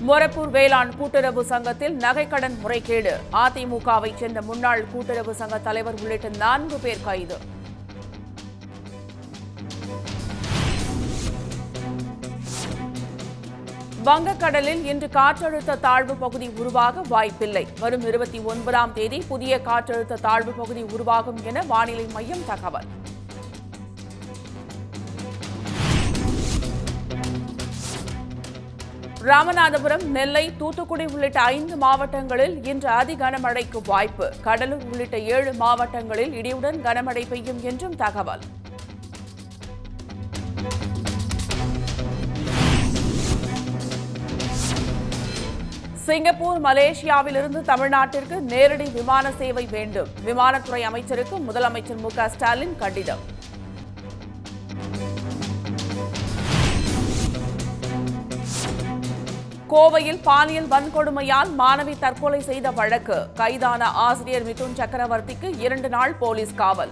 மொரப்பூர் வேளாண் கூட்டுறவு சங்கத்தில் நகைக்கடன் முறைகேடு அதிமுகவைச் சேர்ந்த முன்னாள் கூட்டுறவு சங்க தலைவர் உள்ளிட்ட நான்கு பேர் கைது வங்கக்கடலில் இன்று காற்றழுத்த தாழ்வு பகுதி உருவாக வாய்ப்பில்லை வரும் இருபத்தி ஒன்பதாம் தேதி புதிய காற்றழுத்த தாழ்வு பகுதி உருவாகும் என வானிலை மையம் தகவல் ராமநாதபுரம் நெல்லை தூத்துக்குடி உள்ளிட்ட ஐந்து மாவட்டங்களில் இன்று அதி கனமழைக்கு வாய்ப்பு கடலூர் உள்ளிட்ட ஏழு மாவட்டங்களில் இடியுடன் கனமழை பெய்யும் என்றும் தகவல் சிங்கப்பூர் மலேசியாவிலிருந்து தமிழ்நாட்டிற்கு நேரடி விமான சேவை வேண்டும் விமானத்துறை அமைச்சருக்கு முதலமைச்சர் மு க ஸ்டாலின் கடிதம் கோவையில் பாலியல் வன்கொடுமையால் மாணவி தற்கொலை செய்த வழக்கு கைதான ஆசிரியர் மிதுன் சக்கரவர்த்திக்கு இரண்டு நாள் போலீஸ் காவல்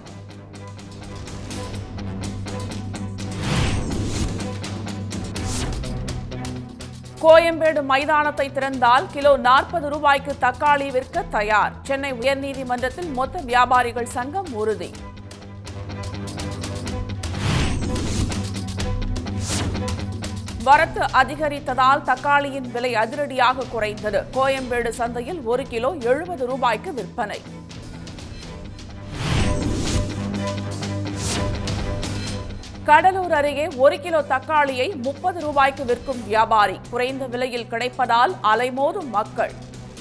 கோயம்பேடு மைதானத்தை திறந்தால் கிலோ நாற்பது ரூபாய்க்கு தக்காளி விற்க தயார் சென்னை உயர்நீதிமன்றத்தில் மொத்த வியாபாரிகள் சங்கம் உறுதி வரத்து அதிகரித்ததால் தக்காளியின் விலை அதிரடியாக குறைந்தது கோயம்பேடு சந்தையில் ஒரு கிலோ எழுபது ரூபாய்க்கு விற்பனை கடலூர் அருகே ஒரு கிலோ தக்காளியை முப்பது ரூபாய்க்கு விற்கும் வியாபாரி குறைந்த விலையில் கிடைப்பதால் அலைமோதும் மக்கள்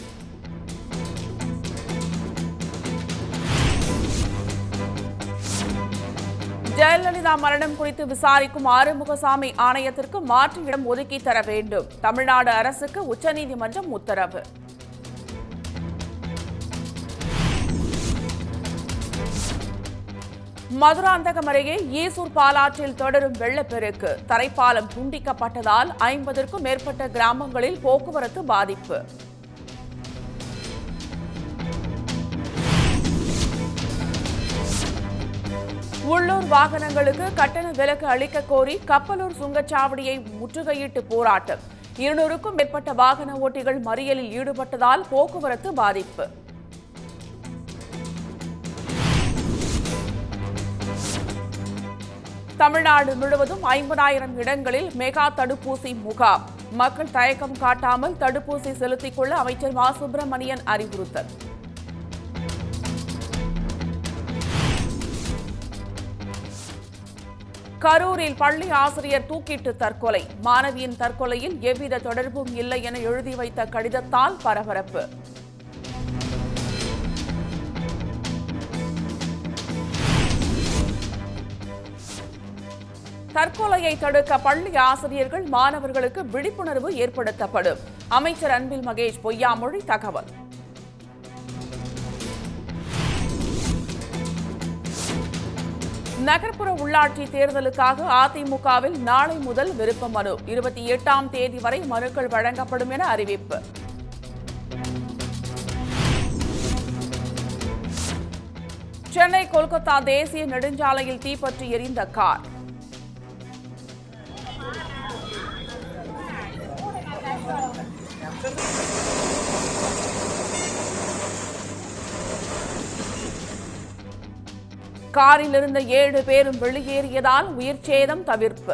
ஜெயலலிதா மரணம் குறித்து விசாரிக்கும் ஆறுமுகசாமி ஆணையத்திற்கு மாற்று இடம் ஒதுக்கி தர வேண்டும் தமிழ்நாடு அரசுக்கு உச்சநீதிமன்றம் உத்தரவு மதுராந்தகம் அருகே ஈசூர் பாலாற்றில் தொடரும் வெள்ளப்பெருக்கு தரைப்பாலம் துண்டிக்கப்பட்டதால் ஐம்பதற்கும் மேற்பட்ட கிராமங்களில் போக்குவரத்து பாதிப்பு உள்ளூர் வாகனங்களுக்கு கட்டண விலக்கு அளிக்க கோரி கப்பலூர் சுங்கச்சாவடியை முற்றுகையிட்டு போராட்டம் இருநூறுக்கும் மேற்பட்ட வாகன ஓட்டிகள் மறியலில் ஈடுபட்டதால் போக்குவரத்து பாதிப்பு தமிழ்நாடு முழுவதும் ஐம்பதாயிரம் இடங்களில் மெகா தடுப்பூசி முகாம் மக்கள் தயக்கம் காட்டாமல் தடுப்பூசி செலுத்திக் கொள்ள அமைச்சர் மா சுப்பிரமணியன் அறிவுறுத்தல் கரூரில் பள்ளி ஆசிரியர் தூக்கிட்டு தற்கொலை மாணவியின் தற்கொலையில் எவ்வித தொடர்பும் இல்லை என எழுதி வைத்த கடிதத்தால் பரபரப்பு தற்கொலையை தடுக்க பள்ளி ஆசிரியர்கள் மாணவர்களுக்கு விழிப்புணர்வு ஏற்படுத்தப்படும் அமைச்சர் அன்பில் மகேஷ் பொய்யாமொழி தகவல் நகர்ப்புற உள்ளாட்சி தேர்தலுக்காக அதிமுகவில் நாளை முதல் விருப்ப மனு இருபத்தி எட்டாம் தேதி வரை மனுக்கள் வழங்கப்படும் என அறிவிப்பு சென்னை கொல்கத்தா தேசிய நெடுஞ்சாலையில் தீப்பற்றி எரிந்த கார் காரில் இருந்த ஏழு பேரும் வெளியேறியதால் உயிர் சேதம் தவிர்ப்பு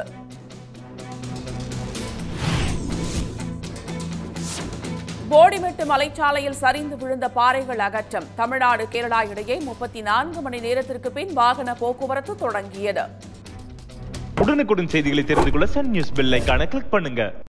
போடிமெட்டு மலைச்சாலையில் சரிந்து விழுந்த பாறைகள் அகற்றம் தமிழ்நாடு கேரளா இடையே முப்பத்தி நான்கு மணி நேரத்திற்கு பின் வாகன போக்குவரத்து தொடங்கியது உடனுக்குடன் செய்திகளை தெரிந்து கொள்ள சன் நியூஸ் பெல் ஐகானை கிளிக் பண்ணுங்க